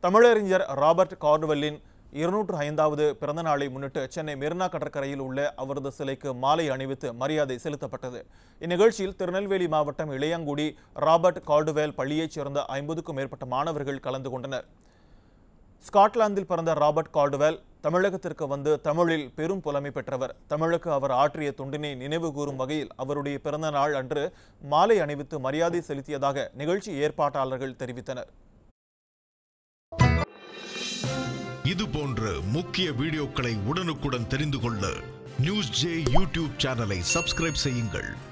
தமிழறிஞர் ராபர்ட் கார்டுவெல்லின் இருநூற்று ஐந்தாவது பிறந்த நாளை முன்னிட்டு சென்னை மெரினா கடற்கரையில் உள்ள அவரது சிலைக்கு மாலை அணிவித்து மரியாதை செலுத்தப்பட்டது இந்நிகழ்ச்சியில் திருநெல்வேலி மாவட்டம் இளையாங்குடி ராபர்ட் கார்டுவெல் பள்ளியைச் சேர்ந்த ஐம்பதுக்கும் மேற்பட்ட மாணவர்கள் கலந்து கொண்டனர் ஸ்காட்லாந்தில் பிறந்த ராபர்ட் கால்டுவெல் தமிழகத்திற்கு வந்து தமிழில் பெரும் புலமை பெற்றவர் தமிழுக்கு அவர் ஆற்றிய தொண்டினை நினைவு கூறும் வகையில் அவருடைய பிறந்த நாள் அன்று மாலை அணிவித்து மரியாதை செலுத்தியதாக நிகழ்ச்சி ஏற்பாட்டாளர்கள் தெரிவித்தனர் இது போன்ற முக்கிய வீடியோக்களை உடனுக்குடன் தெரிந்து கொள்ள நியூஸ் ஜே யூடியூப் சேனலை சப்ஸ்கிரைப் செய்யுங்கள்